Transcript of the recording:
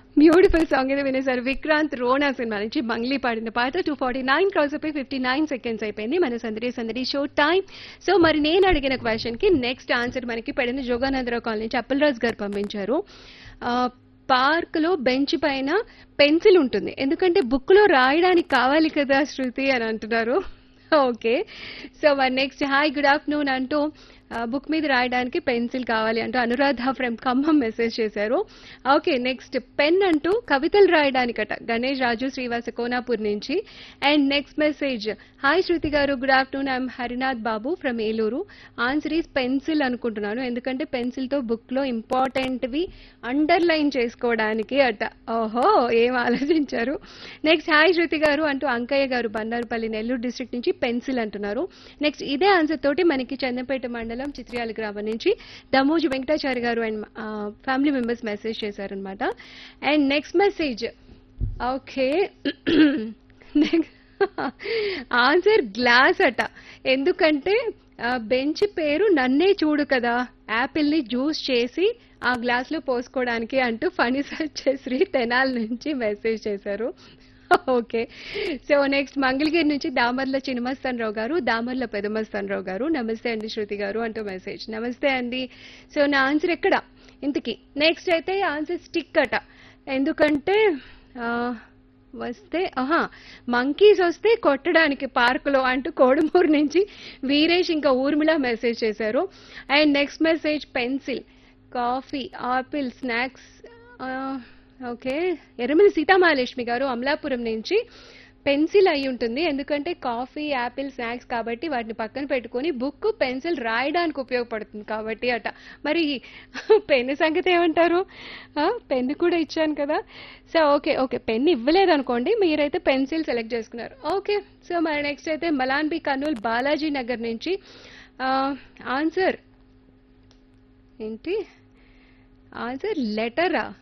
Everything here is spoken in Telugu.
బ్యూటిఫుల్ సాంగ్ ఏదో వినేశారు విక్రాంత్ రోనా సినిమా నుంచి మంగ్లీ పాడిన పాట టూ ఫార్టీ నైన్ క్రాస్ అయిపోయి ఫిఫ్టీ నైన్ సెకండ్స్ అయిపోయింది మన సందడి సందడి షో టైం సో మరి నేను అడిగిన క్వశ్చన్ కి నెక్స్ట్ ఆన్సర్ మనకి పెడిన జోగానందరావు కాలనీ నుంచి అప్పలరాజు గారు పంపించారు పార్క్ లో బెంచ్ పైన పెన్సిల్ ఉంటుంది ఎందుకంటే బుక్ లో రాయడానికి కావాలి కదా శృతి అని అంటున్నారు ఓకే సో మరి నెక్స్ట్ హాయ్ గుడ్ ఆఫ్టర్నూన్ అంటూ బుక్ మీద రాయడానికి పెన్సిల్ కావాలి అంటూ అనురాధ ఫ్రమ్ ఖమ్మం మెసేజ్ చేశారు ఓకే నెక్స్ట్ పెన్ అంటూ కవితలు రాయడానికట గణేష్ రాజు శ్రీవాస కోనాపూర్ నుంచి and next message hi Shruti garu good afternoon I'm Harinath Babu from Eluru answer is pencil అనుకుంటున్నాను ఎందుకంటే పెన్సిల్ తో బుక్ లో ఇంపార్టెంట్వి అండర్లైన్ చేసుకోవడానికి అట ఓహో ఏం ఆలోచించారు నెక్స్ట్ హాయ్ శృతి గారు అంటూ అంకయ్య గారు బండారుపల్లి నెల్లూరు డిస్ట్రిక్ట్ నుంచి పెన్సిల్ అంటున్నారు నెక్స్ట్ ఇదే ఆన్సర్ తోటి మనకి చందంపేట మండలం చిత్ర్యాల గ్రామం నుంచి Damoju Venkatachari garu and family members message చేశారనమాట and next message okay answer glass అట ఎందుకంటే బెంచ్ పేరు నన్నే చూడు కదా యాపిల్ ని జ్యూస్ చేసి ఆ గ్లాస్ లో పోసుకోవడానికి అంటూ ఫణి శ్రీ తెనాల్ నుంచి మెసేజ్ చేశారు ఓకే సో నెక్స్ట్ మంగళగిరి నుంచి దామర్ల చినమస్తాన్ రావు గారు దామర్ల పెదమస్తాన్ రావు గారు నమస్తే అండి శృతి గారు అంటూ మెసేజ్ నమస్తే అండి సో నా ఆన్సర్ ఎక్కడ ఇంతకి నెక్స్ట్ అయితే ఆన్సర్ స్టిక్ అట ఎందుకంటే ఆ, వస్తే ఆహా మంకీస్ వస్తే కొట్టడానికి పార్కులో అంటూ కోడుమూరు నుంచి వీరేష్ ఇంకా ఊర్మిళ మెసేజ్ చేశారు and next message pencil coffee apple snacks okay Erramalli Seethamahalakshmi garu Amalapuram నుంచి పెన్సిల్ అయి ఉంటుంది ఎందుకంటే కాఫీ యాపిల్ స్నాక్స్ కాబట్టి వాటిని పక్కన పెట్టుకొని బుక్ పెన్సిల్ రాయడానికి ఉపయోగపడుతుంది కాబట్టి అట మరి పెన్ను సంగతి ఏమంటారు పెన్ను కూడా ఇచ్చాను కదా సో ఓకే ఓకే పెన్ ఇవ్వలేదు అనుకోండి మీరైతే పెన్సిల్ సెలెక్ట్ చేసుకున్నారు ఓకే సో మరి నెక్స్ట్ అయితే మలాన్బి కర్నూలు బాలాజీ నగర్ నుంచి ఆన్సర్ ఏంటి ఆన్సర్ లెటరా